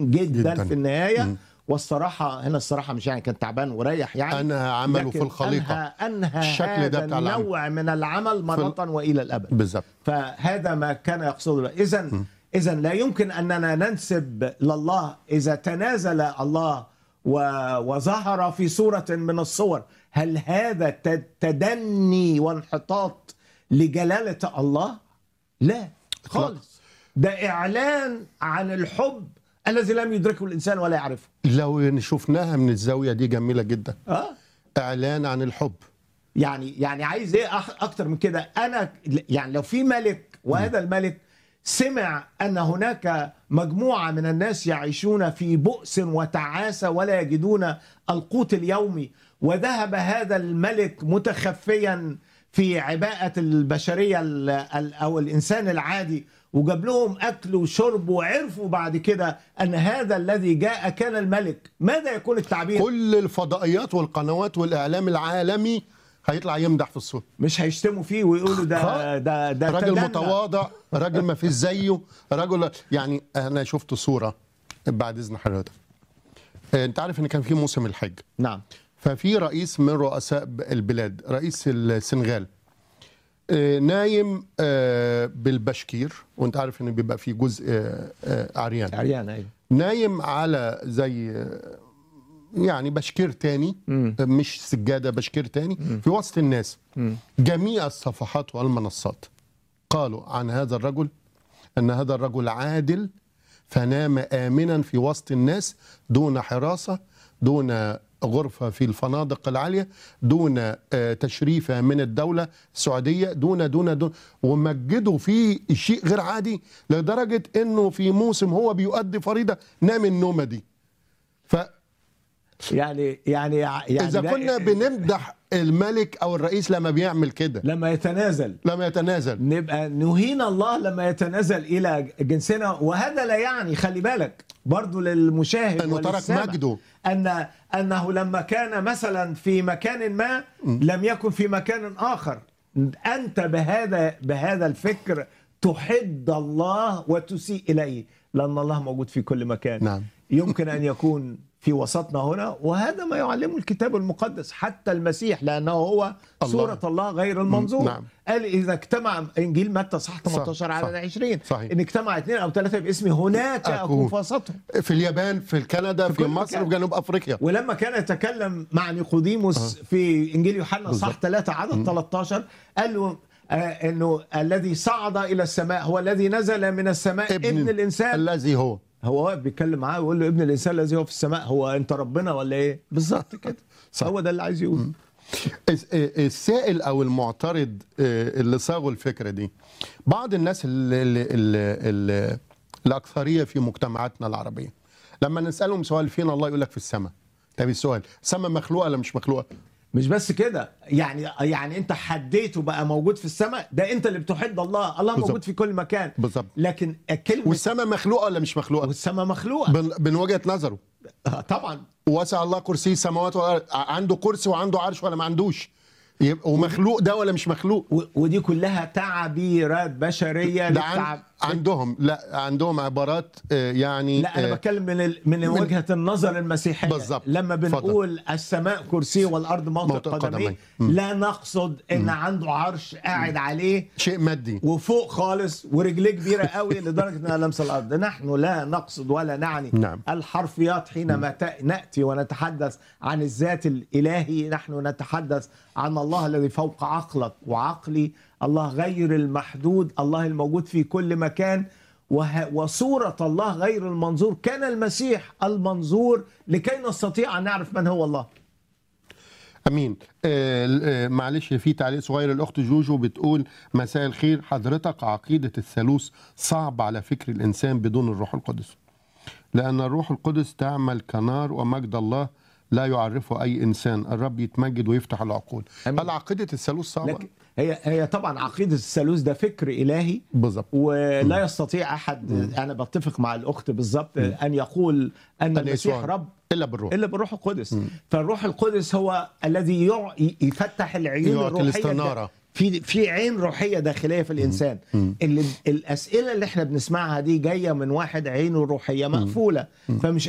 جدا, جداً. جداً. في النهايه مم. والصراحه هنا الصراحه مش يعني كان تعبان وريح يعني انهى عمله لكن في الخليقه انهى, أنهى الشكل ده هذا بتاع العمل. النوع من العمل مرة والى الابد بالظبط فهذا ما كان يقصده اذا اذا لا يمكن اننا ننسب لله اذا تنازل الله و- وظهر في صوره من الصور هل هذا ت- تدني وانحطاط لجلاله الله لا خالص ده اعلان عن الحب الذي لم يدركه الانسان ولا يعرفه لو شفناها من الزاويه دي جميله جدا اه اعلان عن الحب يعني يعني عايز ايه أح- اكتر من كده انا يعني لو في ملك وهذا الملك سمع ان هناك مجموعه من الناس يعيشون في بؤس وتعاسه ولا يجدون القوت اليومي وذهب هذا الملك متخفيا في عباءه البشريه ال- ال- او الانسان العادي وجاب لهم اكل وشرب وعرفوا بعد كده ان هذا الذي جاء كان الملك ماذا يكون التعبير كل الفضائيات والقنوات والاعلام العالمي هيطلع يمدح في الصوت مش هيشتموا فيه ويقولوا ده ده ده راجل تدنى. متواضع راجل ما فيش زيه راجل يعني انا شفت صوره بعد اذن حضرتك آه، انت عارف ان كان في موسم الحج نعم ففي رئيس من رؤساء البلاد رئيس السنغال آه، نايم آه، بالبشكير وانت عارف ان بيبقى في جزء آه، آه، عريان عريان ايوه نايم على زي آه، يعني بشكير تاني مم. مش سجادة بشكير تاني في وسط الناس مم. جميع الصفحات والمنصات قالوا عن هذا الرجل أن هذا الرجل عادل فنام آمنا في وسط الناس دون حراسة دون غرفة في الفنادق العالية دون آه، تشريفة من الدولة السعودية دون دون دون ومجدوا فيه شيء غير عادي لدرجة أنه في موسم هو بيؤدي فريضة نام النومة دي فإذا يعني يعني يعني ده- كنا بنمدح الملك أو الرئيس لما بيعمل كده لما يتنازل لما يتنازل نبقى نهين الله لما يتنازل الى جنسنا وهذا لا يعني خلي بالك برضو للمشاهد أنه ترك وللسامع مجده. ان انه لما كان مثلا في مكان ما لم يكن في مكان اخر انت بهذا بهذا الفكر تحد الله وتسيء اليه لان الله موجود في كل مكان نعم. يمكن ان يكون في وسطنا هنا وهذا ما يعلمه الكتاب المقدس حتى المسيح لانه هو الله. صوره الله غير المنظور نعم. قال اذا اجتمع انجيل متى صح 18 صح، على صح. 20 صحيح. ان اجتمع اثنين او ثلاثه باسمي هناك أكون. اكون في وسطهم في اليابان في كندا في, كل مصر مكان. في جنوب افريقيا ولما كان يتكلم مع نيقوديموس في انجيل يوحنا صح بالظبط. 3 عدد 13 قال له آه انه الذي صعد الى السماء هو الذي نزل من السماء ابن, ابن الانسان الذي هو هو واقف بيتكلم معاه ويقول له ابن الانسان الذي هو في السماء هو انت ربنا ولا ايه بالظبط كده صح. هو ده اللي عايز يقوله الس- السائل او المعترض آه، اللي صاغوا الفكره دي بعض الناس اللي اللي اللي الاكثريه في مجتمعاتنا العربيه لما نسالهم سؤال فين الله يقول لك في السماء طب السؤال السماء مخلوقه ولا مش مخلوقه مش بس كده يعني يعني انت حديته بقى موجود في السماء ده انت اللي بتحد الله الله بالظبط. موجود في كل مكان بالظبط لكن الكلمه والسماء مخلوقه ولا مش مخلوقه والسماء مخلوقه من من وجهه نظره آه، طبعا وسع الله كرسي السماوات والارض عنده كرسي وعنده عرش ولا ما عندوش يبقى ومخلوق ده ولا مش مخلوق و- ودي كلها تعبيرات بشريه ده عن للتعب عندهم لا عندهم عبارات آه، يعني لا انا آه، بتكلم من ال... من وجهه النظر المسيحيه بالظبط. لما بنقول السماء كرسي والارض موطئ موطئ قدميه قدميه. مم. لا نقصد ان عنده عرش قاعد عليه شيء مادي وفوق خالص ورجليه كبيره قوي لدرجه انها لمس الارض نحن لا نقصد ولا نعني نعم. الحرفيات حينما ت- ناتي ونتحدث عن الذات الالهي نحن نتحدث عن الله الذي فوق عقلك وعقلي الله غير المحدود الله الموجود في كل مكان وه... وصورة الله غير المنظور كان المسيح المنظور لكي نستطيع أن نعرف من هو الله امين آه آه معلش في تعليق صغير الاخت جوجو بتقول مساء الخير حضرتك عقيده الثالوث صعب على فكر الانسان بدون الروح القدس لان الروح القدس تعمل كنار ومجد الله لا يعرفه اي انسان الرب يتمجد ويفتح العقول أمين. هل عقيده الثالوث صعبه لكن هي هي طبعا عقيدة الثالوث ده فكر إلهي بالظبط ولا يستطيع أحد أنا بتفق مع الأخت بالظبط أن يقول أن أن المسيح يسوع رب الا بالروح الا بالروح القدس فالروح القدس هو الذي يع- يفتح العيون يعطي الروحيه الاستنارة. في في عين روحيه داخليه في الانسان اللي الاسئله اللي احنا بنسمعها دي جايه من واحد عينه الروحيه مقفوله فمش